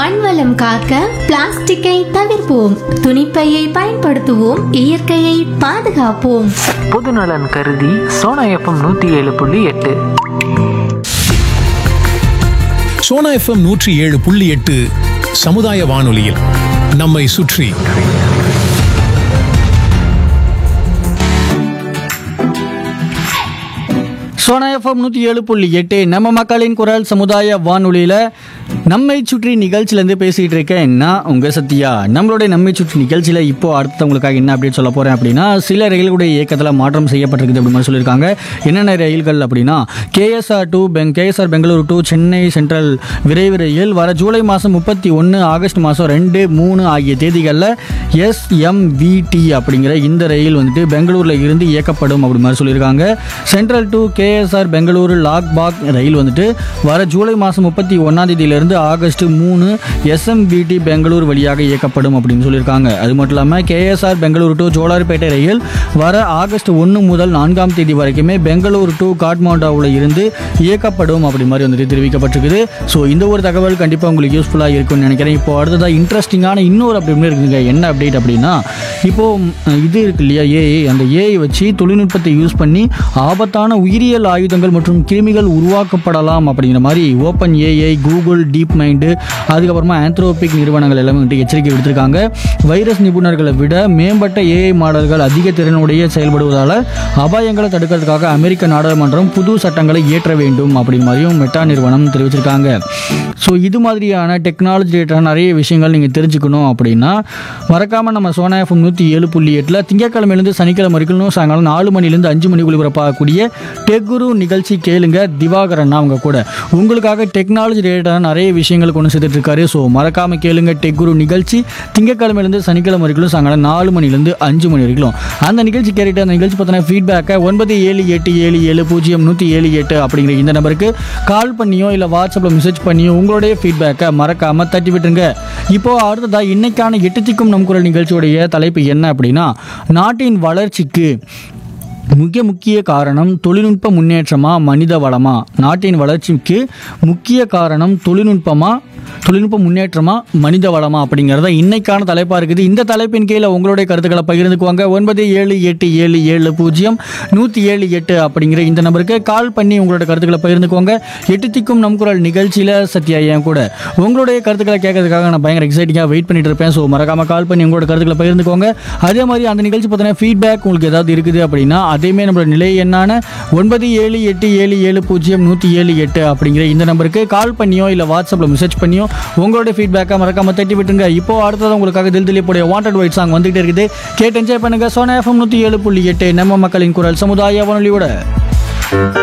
மண்வளம் காக்க பிளாஸ்டிக்கை தவிர்ப்போம் துணிப்பையை பயன்படுத்துவோம் இயற்கையை பாதுகாப்போம் பொதுநலன் கருதி சோனா எஃப்எம் நூற்றி ஏழு புள்ளி எட்டு சோனா எஃப்எம் நூற்றி ஏழு புள்ளி எட்டு சமுதாய வானொலியில் நம்மை சுற்றி சோனா எஃப்எம் நூற்றி ஏழு புள்ளி எட்டு நம்ம மக்களின் குரல் சமுதாய வானொலியில் நம்மை சுற்றி நிகழ்ச்சியிலேருந்து பேசிகிட்டு இருக்கேன் நான் உங்கள் சத்யா நம்மளுடைய நம்மை சுற்றி நிகழ்ச்சியில் இப்போ அடுத்தவங்களுக்காக என்ன அப்படின்னு சொல்ல போகிறேன் அப்படின்னா சில ரயில்களுடைய இயக்கத்தில் மாற்றம் செய்யப்பட்டிருக்குது அப்படி மாதிரி சொல்லியிருக்காங்க என்னென்ன ரயில்கள் அப்படின்னா கேஎஸ்ஆர் டு பெங் KSR Bengaluru to Chennai central விரைவு ரயில் வர ஜூலை மாதம் முப்பத்தி ஒன்று ஆகஸ்ட் மாதம் ரெண்டு மூணு ஆகிய தேதிகளில் எஸ்எம்விடி அப்படிங்கிற இந்த ரயில் வந்துட்டு பெங்களூரில் இருந்து இயக்கப்படும் அப்படி மாதிரி சொல்லியிருக்காங்க central to KSR Bengaluru Lalbagh ரயில் வந்துட்டு வர ஜூலை மாதம் முப்பத்தி ஒன்றாம் தேதியிலிருந்து ஆகஸ்ட் மூணு எஸ்எம்பிடி பெங்களூர் வழியாக இயக்கப்படும் அப்படின்னு சொல்லியிருக்காங்க அது மட்டும் இல்லாமல் கேஎஸ்ஆர் பெங்களூரு டு ஜோலார்பேட்டை ரயில் வர ஆகஸ்ட் ஒன்று முதல் நான்காம் தேதி வரைக்குமே பெங்களூரு டு காட்மாண்டாவில் இருந்து இயக்கப்படும் அப்படி மாதிரி வந்துட்டு தெரிவிக்கப்பட்டிருக்குது ஸோ இந்த ஒரு தகவல் கண்டிப்பாக உங்களுக்கு யூஸ்ஃபுல்லாக இருக்கும்னு நினைக்கிறேன் இப்போ அடுத்ததாக இன்ட்ரெஸ்டிங்கான இன்னொரு அப்படி இருக்குதுங்க என்ன அப்டேட் அப்படின்னா இப்போ ம், இது இருக்கு இல்லையா ஏஐ அந்த ஏஐ வச்சு தொழில்நுட்பத்தை யூஸ் பண்ணி ஆபத்தான உயிரியல் ஆயுதங்கள் மற்றும் கிருமிகள் உருவாக்கப்படலாம் அப்படிங்கிற மாதிரி OpenAI Google DeepMind அதுக்கப்புறமா ஆந்த்ரோபிக் நிறுவனங்கள் எல்லாமே வந்துட்டு எச்சரிக்கை விடுத்திருக்காங்க வைரஸ் நிபுணர்களை விட மேம்பட்ட ஏஐ மாடல்கள் அதிக திறனுடைய செயல்படுவதால் அபாயங்களை தடுக்கிறதுக்காக அமெரிக்க நாடாளுமன்றம் புது சட்டங்களை இயற்ற வேண்டும் அப்படிங்கிற மாதிரியும் மெட்டா நிறுவனம் தெரிவிச்சிருக்காங்க ஸோ இது மாதிரியான டெக்னாலஜி ரிலேட்டடான நிறைய விஷயங்கள் நீங்கள் தெரிஞ்சுக்கணும் அப்படின்னா மறக்காமல் நம்ம சோனா எஃப்எம் நூற்றி ஏழு புள்ளி எட்டில் திங்கக்கிழமையிலேருந்து சனிக்கிழமை வரைக்கும் சாயங்காலம் நாலு மணிலேருந்து அஞ்சு மணி ஒளிபரப்பாகக்கூடிய டெக்குரு நிகழ்ச்சி கேளுங்க திவாகரன் அவங்க கூட உங்களுக்காக டெக்னாலஜி ரிலேட்டடான நிறைய விஷயங்கள் கொண்டு சேர்த்துட்டு இருக்காரு ஸோ மறக்காமல் கேளுங்க டெக்குரு நிகழ்ச்சி திங்கக்கிழமையிலேருந்து சனிக்கிழமை வரைக்கும் சாயங்காலம் நாலு மணிலேருந்து அஞ்சு மணி வரைக்கும் அந்த நிகழ்ச்சி கேட்டுட்டு அந்த நிகழ்ச்சி பார்த்தீங்கன்னா ஃபீட்பேக்கை ஒன்பது ஏழு எட்டு ஏழு ஏழு பூஜ்ஜியம் நூற்றி ஏழு எட்டு அப்படிங்கிற இந்த நம்பருக்கு கால் பண்ணியோ இல்லை வாட்ஸ்அப்பில் மெசேஜ் பண்ணியோ உங்களுடைய ஃபீட்பேக்கை மறக்காமல் தட்டி விட்டுருங்க இப்போ அடுத்ததாக இன்னைக்கான எட்டு திக்கும் நம் குரல் நிகழ்ச்சியுடைய தலைப்பு என்ன அப்படின்னா நாட்டின் வளர்ச்சிக்கு முக்கிய முக்கிய காரணம் தொழில்நுட்ப முன்னேற்றமா மனித வளமா நாட்டின் வளர்ச்சிக்கு முக்கிய காரணம் தொழில்நுட்பமா தொழில்நுட்ப முன்னேற்றமா மனித வளமா அப்படிங்கிறத இன்னைக்கான தலைப்பாக இருக்குது இந்த தலைப்பின் கீழே உங்களுடைய கருத்துக்களை பகிர்ந்துக்குவாங்க ஒன்பது ஏழு எட்டு ஏழு ஏழு பூஜ்ஜியம் நூற்றி ஏழு எட்டு அப்படிங்கிற இந்த நம்பருக்கு கால் பண்ணி உங்களோட கருத்துக்களை பகிர்ந்துக்குவாங்க எட்டு திக்கும் நம் குரல் நிகழ்ச்சியில் சத்யா என் கூட உங்களுடைய கருத்துக்களை கேட்கறதுக்காக நான் பயங்கர எக்ஸைட்டிங்காக வெயிட் பண்ணிட்டு இருப்பேன் ஸோ மறக்காம கால் பண்ணி உங்களோட கருத்துக்களை பகிர்ந்துக்கோங்க அதே மாதிரி அந்த நிகழ்ச்சி பார்த்தீங்கன்னா ஃபீட்பேக் உங்களுக்கு ஏதாவது இருக்குது அப்படின்னா அதேமே நம்மளோட நிலை என்னான ஒன்பது ஏழு எட்டு ஏழு ஏழு பூஜ்ஜியம் நூற்றி ஏழு எட்டு அப்படிங்கிற இந்த நம்பருக்கு கால் பண்ணியோ இல்லை வாட்ஸ்அப்பில் மெசேஜ் பண்ணியோ உங்களுடைய ஃபீட்பேக்கை மறக்காம தட்டி விட்டுருங்க இப்போ அடுத்தது உங்களுக்காக தில் திலீப்புடைய வாண்டட் ஒயிட் சாங் வந்துகிட்டே இருக்குது கேட்டு என்ஜாய் பண்ணுங்க சோனா எஃப்எம் நூற்றி ஏழு புள்ளி எட்டு நம்ம மக்களின் குரல் சமுதாய வானொலியோட